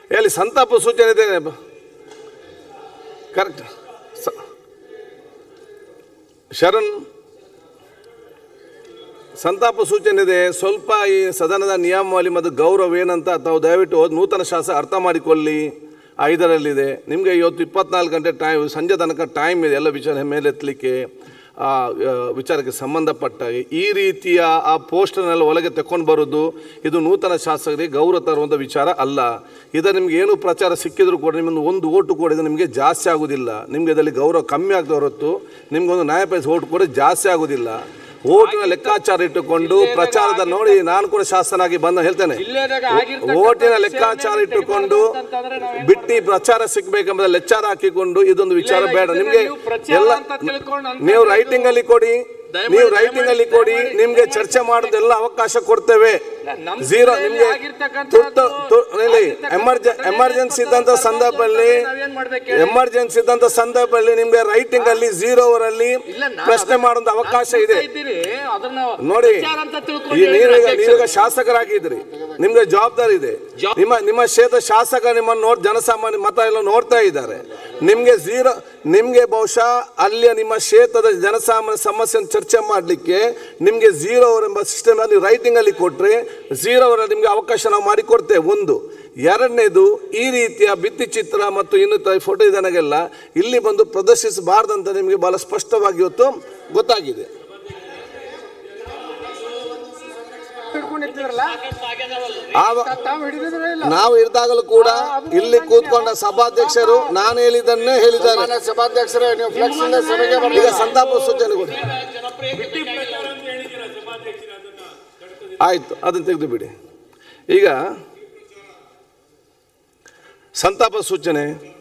ಎಲ್ಲಿ ಸಂತಾಪ ಸೂಚನೆ ಇದೆ ಕರೆಕ್ಟ್ ಶರಣ್ ಸಂತಾಪ ಸೂಚನೆ ಇದೆ ಸ್ವಲ್ಪ ಈ ಸದನದ ನಿಯಮಾವಳಿ ಮತ್ತು ಗೌರವ ಏನಂತ ತಾವು ದಯವಿಟ್ಟು ಓದಿ ನೂತನ ಶಾಸಕ ಅರ್ಥ ಮಾಡಿಕೊಳ್ಳಿ ಐದರಲ್ಲಿದೆ ನಿಮಗೆ ಇವತ್ತು ಇಪ್ಪತ್ನಾಲ್ಕು ಗಂಟೆ ಟೈಮ್ ಸಂಜೆ ತನಕ ಟೈಮ್ ಇದೆ ಎಲ್ಲ ವಿಚಾರ ಮೇಲೆತ್ತಲಿಕ್ಕೆ ಆ ಆ, ವಿಚಾರಕ್ಕೆ ಸಂಬಂಧಪಟ್ಟ ಹಾಗೆ ಈ ರೀತಿಯ ಆ ಪೋಸ್ಟರ್ನೆಲ್ಲ ಒಳಗೆ ತಕೊಂಡು ಬರೋದು ಇದು ನೂತನ ಶಾಸಕರಿಗೆ ಗೌರವ ತರುವಂಥ ವಿಚಾರ ಅಲ್ಲ ಇದರ ನಿಮ್ಗೆ ಏನು ಪ್ರಚಾರ ಸಿಕ್ಕಿದ್ರು ಕೂಡ ನಿಮ್ಮೊಂದು ಒಂದು ಓಟು ಕೂಡ ಇದು ನಿಮಗೆ ಜಾಸ್ತಿ ಆಗೋದಿಲ್ಲ ನಿಮಗೆ ಇದರಲ್ಲಿ ಗೌರವ ಕಮ್ಮಿ ಆಗ್ತಾ ಹೊರತು ನಿಮ್ಗೊಂದು ನ್ಯಾಯ ಪೈಸೆ ಓಟು ಕೂಡ ಜಾಸ್ತಿ ಆಗೋದಿಲ್ಲ ಓಟಿನ ಲೆಕ್ಕಾಚಾರ ಇಟ್ಟುಕೊಂಡು ಪ್ರಚಾರದ ನೋಡಿ ನಾನು ಕೂಡ ಶಾಸನಾಗಿ ಬಂದ ಹೇಳ್ತೇನೆ ಜಿಲ್ಲೆದಾಗ ಆಗಿರ್ತಕ್ಕಂಥ ಓಟಿನ ಲೆಕ್ಕಾಚಾರ ಇಟ್ಟುಕೊಂಡು ಅಂತಂದ್ರೆ ನಾವೇನ್ ಬಿಟ್ಟಿ ಪ್ರಚಾರ ಸಿಗ್ಬೇಕೆಂಬ ಲೆಕ್ಚಾರ ಹಾಕಿಕೊಂಡು ಇದೊಂದು ವಿಚಾರ ಇಲ್ಲ, ಬೇಡ ಇದನ್ನ ನಿಮ್ಗೆ ನೀವು ಪ್ರಚಾರ ಎಲ್ಲ ಅಂತ ತಿಳ್ಕೊಂಡು ಅಂತ ನೀವು ಇದು- ರೈಟಿಂಗ್ ಅಲ್ಲಿ ಕೊಡಿ ದಯಮಾಡಿ- ನೀವು ರೈಟಿಂಗ್ ಅಲ್ಲಿ ದಯಮಾಡಿ- ಕೊಡಿ ದಯಮಾಡಿ- ನಿಮ್ಗೆ ಚರ್ಚೆ ಮಾಡೋದೆಲ್ಲ ಅವಕಾಶ ಕೊಡ್ತೇವೆ ನಮ್ಮ ಝೀರೋ ಜಿಲ್ಲೆಯಲ್ಲಿ ನಿಮ್ಗೆ ಆಗಿರ್ತಕ್ಕಂಥದ್ದು- ತುರ್ತು ತು- ಇಲ್ಲಿ ಆಗಿರ್ತಕ್ಕಂಥ ಎಮರ್ಜೆ ಘಟನೆ ಎಮರ್ಜೆನ್ಸಿ ಇದ್ದಂತ ಇಪ್ಪತ್ತೊಂದು ಸಂದರ್ಭದಲ್ಲಿ ನಾವೇನ್ ಮಾಡ್ಬೇಕು ಹೇಳಿ? ಎಮರ್ಜೆನ್ಸಿ ಇದ್ದಂತ ಸಂದರ್ಭದಲ್ಲಿ ನಿಮ್ಗೆ ರೈಟಿಂಗ್ ಅಲ್ಲಿ ಝೀರೋ ಅವರಲ್ಲಿ ಇಲ್ಲ, ನಾನು ಪ್ರಶ್ನೆ ಅದನ್ನ- ಮಾಡುವಂತ ಅವಕಾಶ ನಾನು ಇದೆ ಹೇಳ್ತಾ ಇದ್ದೀರಿ, ಅದನ್ನ ನೋಡಿ ಪ್ರಚಾರ ಅಂತ ತಿಳ್ಕೊಂಡು ಈ ಹೇಳಿದ್ರೆ ನೀವೀಗ ಅಧ್ಯಕ್ಷರು. ನೀವೀಗ ಶಾಸಕರಾಗಿದ್ರಿ ನಿಮ್ಗೆ ಜವಾಬ್ದಾರಿ ಇದೆ ಜವಾಬ್- ನಿಮ್ಮ ನಿಮ್ಮ ಕ್ಷೇತ್ರ ಶಾಸಕ ನಿಮ್ಮನ್ನು ನೋಡ್ ಜನಸಾಮಾನ್ಯ ಮತ ಎಲ್ಲ ನೋಡ್ತಾ ಇದ್ದಾರೆ ನಿಮ್ಗೆ ಝೀರೋ ನಿಮ್ಗೆ ಬಹುಶಃ ಅಲ್ಲಿಯ ನಿಮ್ಮ ಕ್ಷೇತ್ರದ ಜನಸಾಮಾನ್ಯ ಸಮಸ್ಯೆಯನ್ನು ಚರ್ಚೆ ಮಾಡಲಿಕ್ಕೆ ನಿಮ್ಗೆ ಝೀರೋ ಅವರ್ ಎಂಬ ಸಿಸ್ಟಮ್ ಅಲ್ಲಿ ರೈಟಿಂಗ್ ಅಲ್ಲಿ ಕೊಟ್ರೆ ಝೀರೋ ಅವರ ನಿಮ್ಗೆ ಅವಕಾಶ ನಾವು ಮಾಡಿಕೊಡ್ತೇವೆ ಒಂದು ಎರಡನೇದು ಈ ರೀತಿಯ ಭಿತ್ತಿ ಚಿತ್ರ ಮತ್ತು ಇನ್ನಿತರ ಫೋಟೋ ಇದನ್ನೆಲ್ಲ ಇಲ್ಲಿ ಬಂದು ಪ್ರದರ್ಶಿಸಬಾರ್ದಂತ ನಿಮಗೆ ಬಹಳ ಸ್ಪಷ್ಟವಾಗಿ ಇವತ್ತು ಗೊತ್ತಾಗಿದೆ ಹಿಡ್ಕೊಂಡು ನಿಂತಿದ್ರಲ್ಲ, ಆವ ತಾವು ಹಿಡಿದಿದ್ರ ಇಲ್ಲ ನಾವು ಇರಿದಾಗಲೂ ಕೂಡ ಇಲ್ಲಿ ಕೂತ್ಕೊಂಡ ಸಭಾಧ್ಯಕ್ಷರು ನಾನು ಹೇಳಿದ್ದನ್ನೇ ಹೇಳಿದ್ದಾರೆ ಮಾನ್ಯ ಸಭಾಧ್ಯಕ್ಷರೇ ನೀವು ಫ್ಲೆಕ್ಸ್ ಇಂದ ಸಭೆಗೆ ಈಗ ಬರಲಿಲ್ಲ ಸಂತಾಪ ಸೂಚನೆ ಕೊಡಿ ಆಯ್ತು ಅದನ್ನು ತೆಗೆದು ಬಿಡಿ ಈಗ ಸಂತಾಪ ಸೂಚನೆ